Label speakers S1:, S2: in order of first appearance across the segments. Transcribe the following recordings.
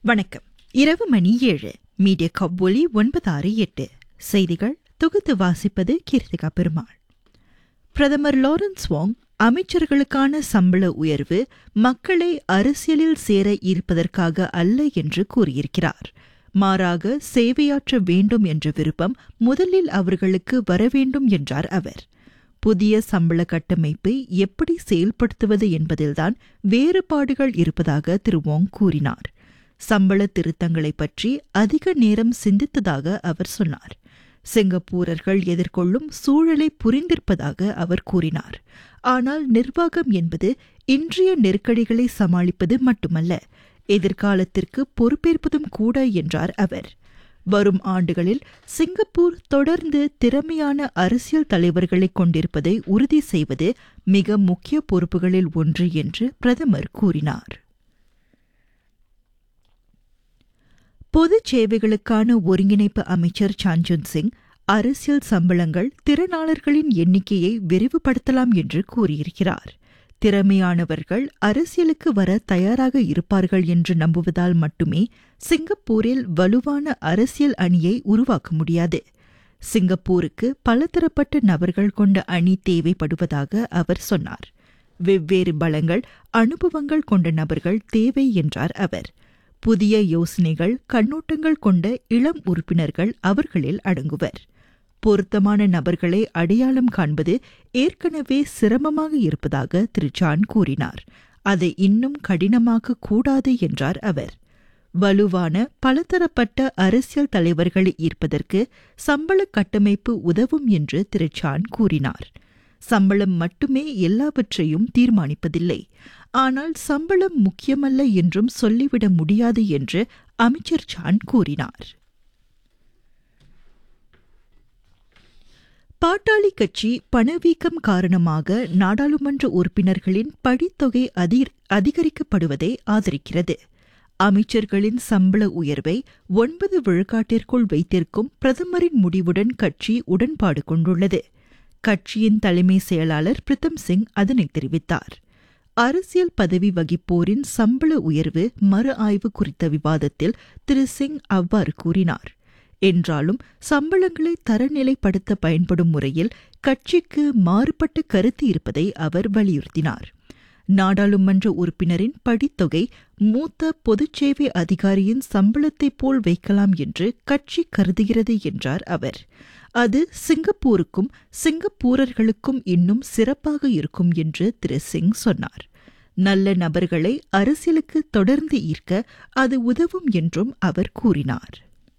S1: வணக்கம் இரவு மணி ஏழு மீடியா கவ்வொலி ஒன்பதாறு எட்டு செய்திகள் தொகுத்து வாசிப்பது கீர்த்திகா பெருமாள் பிரதமர் லாரன்ஸ் வாங் அமைச்சர்களுக்கான சம்பள உயர்வு மக்களை அரசியலில் சேர ஈர்ப்பதற்காக அல்ல என்று கூறியிருக்கிறார் மாறாக சேவையாற்ற வேண்டும் என்ற விருப்பம் முதலில் அவர்களுக்கு வரவேண்டும் என்றார் அவர் புதிய சம்பள கட்டமைப்பை எப்படி செயல்படுத்துவது என்பதில்தான் வேறுபாடுகள் இருப்பதாக திரு வோங் கூறினார் சம்பள திருத்தங்களை பற்றி அதிக நேரம் சிந்தித்ததாக அவர் சொன்னார் சிங்கப்பூரர்கள் எதிர்கொள்ளும் சூழலை புரிந்திருப்பதாக அவர் கூறினார் ஆனால் நிர்வாகம் என்பது இன்றைய நெருக்கடிகளை சமாளிப்பது மட்டுமல்ல எதிர்காலத்திற்கு பொறுப்பேற்பதும் கூட என்றார் அவர் வரும் ஆண்டுகளில் சிங்கப்பூர் தொடர்ந்து திறமையான அரசியல் தலைவர்களை கொண்டிருப்பதை உறுதி செய்வது மிக முக்கிய பொறுப்புகளில் ஒன்று என்று பிரதமர் கூறினார் பொது சேவைகளுக்கான ஒருங்கிணைப்பு அமைச்சர் சான்ஜுன் சிங் அரசியல் சம்பளங்கள் திறனாளர்களின் எண்ணிக்கையை விரிவுபடுத்தலாம் என்று கூறியிருக்கிறார் திறமையானவர்கள் அரசியலுக்கு வர தயாராக இருப்பார்கள் என்று நம்புவதால் மட்டுமே சிங்கப்பூரில் வலுவான அரசியல் அணியை உருவாக்க முடியாது சிங்கப்பூருக்கு பலதரப்பட்ட நபர்கள் கொண்ட அணி தேவைப்படுவதாக அவர் சொன்னார் வெவ்வேறு பலங்கள் அனுபவங்கள் கொண்ட நபர்கள் தேவை என்றார் அவர் புதிய யோசனைகள் கண்ணோட்டங்கள் கொண்ட இளம் உறுப்பினர்கள் அவர்களில் அடங்குவர் பொருத்தமான நபர்களை அடையாளம் காண்பது ஏற்கனவே சிரமமாக இருப்பதாக திரு ஜான் கூறினார் அதை இன்னும் கடினமாக்க கூடாது என்றார் அவர் வலுவான பலதரப்பட்ட அரசியல் தலைவர்களை ஈர்ப்பதற்கு சம்பள கட்டமைப்பு உதவும் என்று திரு சான் கூறினார் சம்பளம் மட்டுமே எல்லாவற்றையும் தீர்மானிப்பதில்லை ஆனால் சம்பளம் முக்கியமல்ல என்றும் சொல்லிவிட முடியாது என்று அமைச்சர் சான் கூறினார் பாட்டாளி கட்சி பணவீக்கம் காரணமாக நாடாளுமன்ற உறுப்பினர்களின் படித்தொகை அதிகரிக்கப்படுவதை ஆதரிக்கிறது அமைச்சர்களின் சம்பள உயர்வை ஒன்பது விழுக்காட்டிற்குள் வைத்திருக்கும் பிரதமரின் முடிவுடன் கட்சி உடன்பாடு கொண்டுள்ளது கட்சியின் தலைமை செயலாளர் பிரித்தம் சிங் அதனை தெரிவித்தார் அரசியல் பதவி வகிப்போரின் சம்பள உயர்வு மறு ஆய்வு குறித்த விவாதத்தில் திரு சிங் அவ்வாறு கூறினார் என்றாலும் சம்பளங்களை தரநிலைப்படுத்த பயன்படும் முறையில் கட்சிக்கு மாறுபட்ட கருத்து இருப்பதை அவர் வலியுறுத்தினார் நாடாளுமன்ற உறுப்பினரின் படித்தொகை மூத்த பொதுச்சேவை அதிகாரியின் சம்பளத்தைப் போல் வைக்கலாம் என்று கட்சி கருதுகிறது என்றார் அவர் அது சிங்கப்பூருக்கும் சிங்கப்பூரர்களுக்கும் இன்னும் சிறப்பாக இருக்கும் என்று திரு சிங் சொன்னார் நல்ல நபர்களை அரசியலுக்கு தொடர்ந்து ஈர்க்க அது உதவும் என்றும் அவர் கூறினார்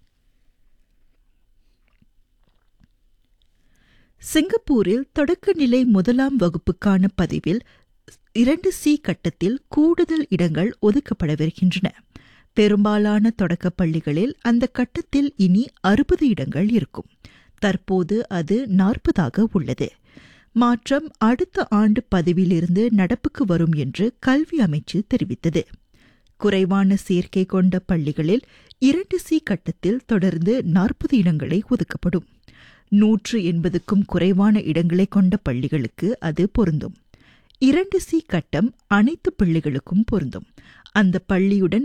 S1: சிங்கப்பூரில் தொடக்கநிலை முதலாம் வகுப்புக்கான பதிவில் இரண்டு சி கட்டத்தில் கூடுதல் இடங்கள் ஒதுக்கப்படவிருக்கின்றன பெரும்பாலான தொடக்கப் பள்ளிகளில் அந்த கட்டத்தில் இனி அறுபது இடங்கள் இருக்கும் தற்போது அது நாற்பதாக உள்ளது மாற்றம் அடுத்த ஆண்டு பதிவிலிருந்து நடப்புக்கு வரும் என்று கல்வி அமைச்சு தெரிவித்தது குறைவான சேர்க்கை கொண்ட பள்ளிகளில் இரண்டு சி கட்டத்தில் தொடர்ந்து நாற்பது இடங்களை ஒதுக்கப்படும் நூற்று எண்பதுக்கும் குறைவான இடங்களை கொண்ட பள்ளிகளுக்கு அது பொருந்தும் இரண்டு சி கட்டம் அனைத்து பள்ளிகளுக்கும் பொருந்தும் அந்த பள்ளியுடன்